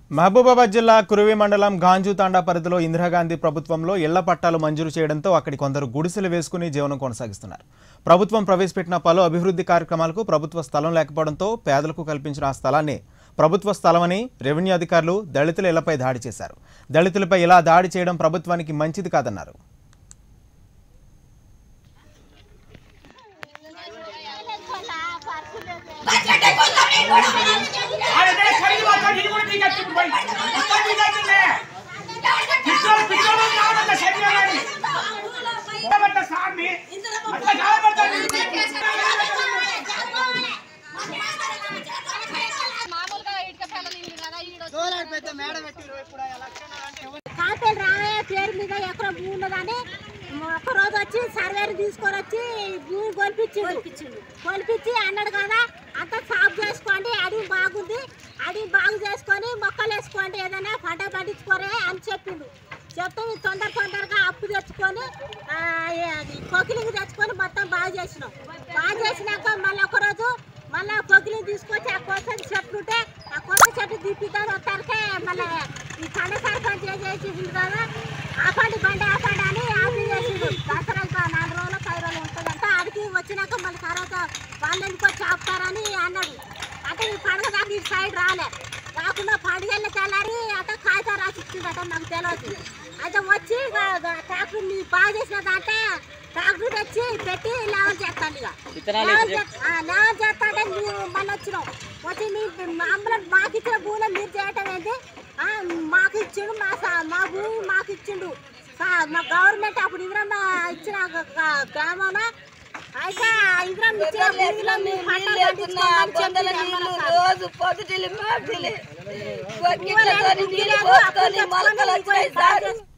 మహబూబాబాద్ జిల్లా కురువి మండలం గాంజు తాండా పరిధిలో ఇందిరాగాంధీ ప్రభుత్వంలో ఇళ్ల పట్టాలు మంజూరు చేయడంతో అక్కడి కొందరు గుడిసెలు వేసుకుని జీవనం కొనసాగిస్తున్నారు ప్రభుత్వం ప్రవేశపెట్టిన పలు అభివృద్ధి కార్యక్రమాలకు ప్రభుత్వ స్థలం లేకపోవడంతో పేదలకు కల్పించిన ఆ స్థలాన్ని ప్రభుత్వ స్థలమని రెవెన్యూ అధికారులు దళితుల ఇళ్లపై దాడి చేశారు దళితులపై ఇలా దాడి చేయడం ప్రభుత్వానికి మంచిది కాదన్నారు ఆడదే ఖరీదు వాతా నీకు కూడా దిగచ్చు పోయి అంతా దిగచ్చులే పిచ్చోలు పిచ్చోలు కావడంత శరీరాన్ని ఉండబట్ట సార్ని అట్లా కావబడతాడు మామూలుగా ఇటుక పిల్లలు ఇల్లు కదా ఈడ కాపేలు రామయ్య పేరు మీద ఎకరం భూమి ఉన్నదని ఒక రోజు వచ్చి సర్వేని తీసుకొని వచ్చి భూమి కొలిపించిండు కొలిపించి అన్నాడు కదా అంతా సాఫ్ చేసుకోండి అడవి బాగుంది అడవి బాగు చేసుకొని మొక్కలు వేసుకోండి ఏదైనా పంట పండించుకోరే అని చెప్పిండు చెప్తే మేము తొందర తొందరగా అప్పు తెచ్చుకొని ఆ, అది కొకిలింగ్ తెచ్చుకొని మొత్తం బాగు చేసినాం బాగు చేసినాక మళ్ళీ ఒక రోజు మళ్ళీ కొకిలింగ్ తీసుకొచ్చి ఆ కొత్త చెట్లు ఉంటే ఆ కొత్త చెట్టు దిప్పిద్దాం వస్తారికే మళ్ళీ ఈ కండ సర్పంచ్ ఏం చేసిండు కదా ఆపండి బండి ఆపండి అని ఆపి చేసిండు దసరా ఇంకా నాలుగు రోజులు పది రోజులు ఉంటుందంట ఆడికి వచ్చినాక మళ్ళీ తర్వాత వాళ్ళు ఎందుకు వచ్చి ఆపుతారని అన్నాడు అంటే ఈ పండుగ దాకా ఈ సైడ్ రాలే రాకుండా పండుగల తెల్లారి అట్ట కాగితం రాసి ఇచ్చిందట నాకు తెలియదు అయితే వచ్చి ట్రాక్టర్ నీ బాగా చేసిన దాంట్లో ట్రాక్టర్ తెచ్చి పెట్టి లేవల్ చేస్తాను ఇక లేవల్ చేస్తా- ఆ, లేవల్ చేస్తా అంటే మేము మళ్ళీ వచ్చినాం వచ్చి మీ అంబులెన్స్ మాకు ఇచ్చిన భూమిలో మీరు చేయటం ఏంటి ఆ, మాకు ఇచ్చిండు మా సా- మా భూమి మాకు ఇచ్చిండు సా- మా గవర్నమెంట్ అప్పుడు ఇంద్రమ్మ ఇచ్చిన గ- గ- గ్రామంలో అయితే ఇంద్రమ్మ ఇచ్చిన భూమిలో మేము పంటలు పండించుకోమని చెప్పింది అమ్మ సార్. రోజు పొద్దుటిల్లి మాటిల్లి ఇవ్వలేదు, నీళ్ళు ఇవ్వలేదు, పోసుకొని అప్పుడు మొలకలు తెచ్చుకొని వచ్చినాయి సార్ బాగా చేసి-